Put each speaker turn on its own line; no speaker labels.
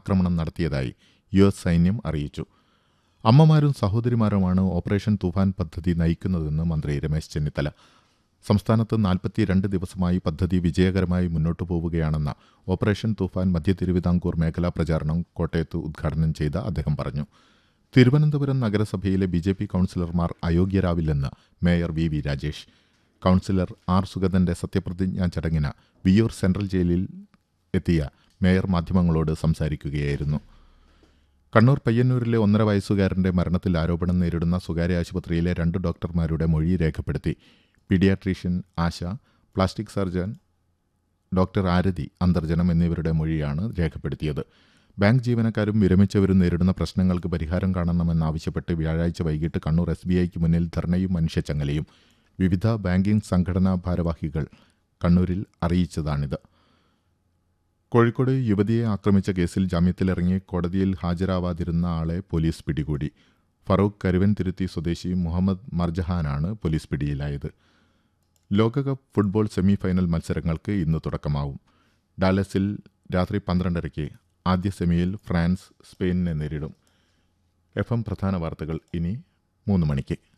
ആക്രമണം നടത്തിയതായി U S സൈന്യം അറിയിച്ചു അമ്മമാരും സഹോദരിമാരുമാണ് ഓപ്പറേഷൻ തൂഫാൻ പദ്ധതി നയിക്കുന്നതെന്ന് മന്ത്രി രമേശ് ചെന്നിത്തല സംസ്ഥാനത്ത് നാൽപ്പത്തിരണ്ട് ദിവസമായി പദ്ധതി വിജയകരമായി മുന്നോട്ടു പോവുകയാണെന്ന ഓപ്പറേഷൻ തൂഫാൻ മധ്യ തിരുവിതാംകൂർ മേഖലാ പ്രചാരണം കോട്ടയത്ത് ഉദ്ഘാടനം ചെയ്ത അദ്ദേഹം പറഞ്ഞു തിരുവനന്തപുരം നഗരസഭയിലെ ബി ജെ പി കൌൺസിലർമാർ അയോഗ്യരാവില്ലെന്ന് mayor V V Rajesh councillor R സുഗതന്റെ സത്യപ്രതിജ്ഞാ ചടങ്ങിന് വിയൂർ സെൻട്രൽ ജയിലിൽ എത്തിയ മേയർ മാധ്യമങ്ങളോട് സംസാരിക്കുകയായിരുന്നു കണ്ണൂർ പയ്യന്നൂരിലെ ഒന്നര വയസ്സുകാരന്റെ മരണത്തിൽ ആരോപണം നേരിടുന്ന സ്വകാര്യ ആശുപത്രിയിലെ രണ്ട് ഡോക്ടർമാരുടെ മൊഴി രേഖപ്പെടുത്തി paediatrician Asha plastic surgeon doctor Arathi Antharjanam എന്നിവരുടെ മൊഴിയാണ് രേഖപ്പെടുത്തിയത് ബാങ്ക് ജീവനക്കാരും വിരമിച്ചവരും നേരിടുന്ന പ്രശ്നങ്ങൾക്ക് പരിഹാരം കാണണമെന്നാവശ്യപ്പെട്ട് വ്യാഴാഴ്ച വൈകിട്ട് കണ്ണൂർ എസ് ബി ഐക്ക് മുന്നിൽ ധർണയും മനുഷ്യച്ചങ്ങലയും വിവിധ ബാങ്കിംഗ് സംഘടനാ ഭാരവാഹികൾ കണ്ണൂരിൽ അറിയിച്ചതാണിത് കോഴിക്കോട് യുവതിയെ ആക്രമിച്ച കേസിൽ ജാമ്യത്തിലിറങ്ങി കോടതിയിൽ ഹാജരാവാതിരുന്ന ആളെ പോലീസ് പിടികൂടി ഫറൂഖ് കരുവൻതിരുത്തി സ്വദേശി മുഹമ്മദ് മർജഹാനാണ് പോലീസ് പിടിയിലായത് ലോകകപ്പ് ഫുട്ബോൾ സെമി ഫൈനൽ മത്സരങ്ങൾക്ക് ഇന്ന് തുടക്കമാവും ഡാലസിൽ രാത്രി പന്ത്രണ്ടരയ്ക്ക് ആദ്യ സെമിയിൽ ഫ്രാൻസ് സ്പെയിനിനെ നേരിടും എഫ് എം പ്രധാന വാർത്തകൾ ഇനി മൂന്ന് മണിക്ക്